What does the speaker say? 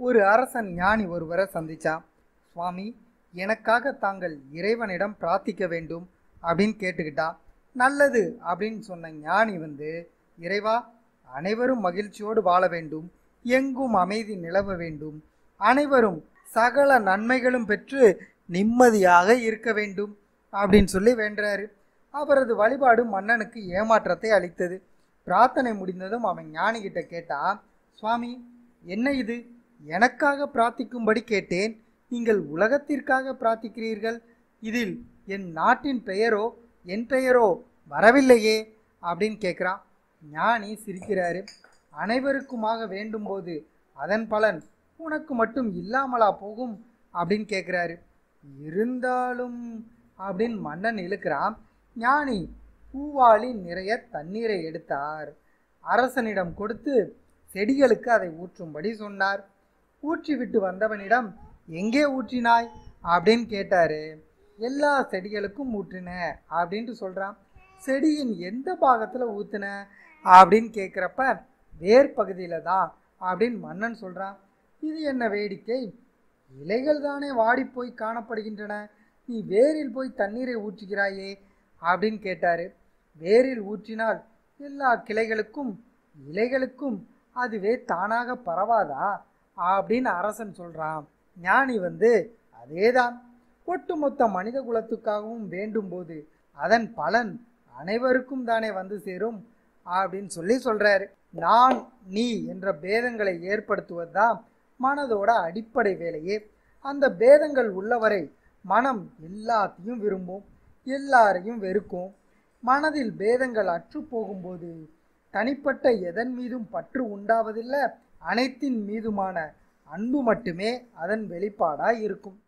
ஒரு அரசன் ஞானி ஒருவரை சந்திச்சான் சுவாமி எனக்காக தாங்கள் இறைவனிடம் பிரார்த்திக்க வேண்டும் அப்படின்னு கேட்டுக்கிட்டான் நல்லது அப்படின்னு சொன்ன ஞானி வந்து இறைவா அனைவரும் மகிழ்ச்சியோடு வாழ வேண்டும் எங்கும் அமைதி நிலவ வேண்டும் அனைவரும் சகல நன்மைகளும் பெற்று நிம்மதியாக இருக்க வேண்டும் அப்படின்னு சொல்லி வேண்டுறாரு அவரது வழிபாடு மன்னனுக்கு ஏமாற்றத்தை அளித்தது பிரார்த்தனை முடிந்ததும் அவன் ஞானிகிட்ட கேட்டான் சுவாமி என்ன இது எனக்காக பிரார்த்திக்கும்படி கேட்டேன் நீங்கள் உலகத்திற்காக பிரார்த்திக்கிறீர்கள் இதில் என் நாட்டின் பெயரோ என் பெயரோ வரவில்லையே அப்படின்னு கேட்குறான் ஞானி சிரிக்கிறாரு அனைவருக்குமாக வேண்டும்போது அதன் பலன் உனக்கு மட்டும் இல்லாமலா போகும் அப்படின்னு கேட்குறாரு இருந்தாலும் அப்படின்னு மன்னன் இழுக்கிறான் ஞானி பூவாளி நிறைய தண்ணீரை எடுத்தார் அரசனிடம் கொடுத்து செடிகளுக்கு அதை ஊற்றும்படி சொன்னார் ஊற்றிவிட்டு வந்தவனிடம் எங்கே ஊற்றினாய் அப்படின்னு கேட்டாரு எல்லா செடிகளுக்கும் ஊற்றின அப்படின்ட்டு சொல்கிறான் செடியின் எந்த பாகத்தில் ஊற்றுன அப்படின்னு கேட்குறப்ப வேர் பகுதியில் தான் அப்படின்னு மன்னன் சொல்கிறான் இது என்ன வேடிக்கை இலைகள் தானே வாடிப்போய் காணப்படுகின்றன நீ வேரில் போய் தண்ணீரை ஊற்றுகிறாயே அப்படின்னு கேட்டாரு வேரில் ஊற்றினால் எல்லா கிளைகளுக்கும் இலைகளுக்கும் அதுவே தானாக பரவாதா அப்படின்னு அரசன் சொல்றான் ஞானி வந்து அதேதான் ஒட்டுமொத்த மனித குலத்துக்காகவும் வேண்டும்போது அதன் பலன் அனைவருக்கும் தானே வந்து சேரும் அப்படின்னு சொல்லி சொல்றாரு நான் நீ என்ற பேதங்களை ஏற்படுத்துவதுதான் மனதோட அடிப்படை வேலையே அந்த பேதங்கள் உள்ளவரை மனம் எல்லாத்தையும் விரும்பும் எல்லாரையும் வெறுக்கும் மனதில் பேதங்கள் அற்று போகும்போது தனிப்பட்ட எதன் மீதும் பற்று உண்டாவதில்லை அனைத்தின் மீதுமான அன்பு மட்டுமே அதன் வெளிப்பாடாய் இருக்கும்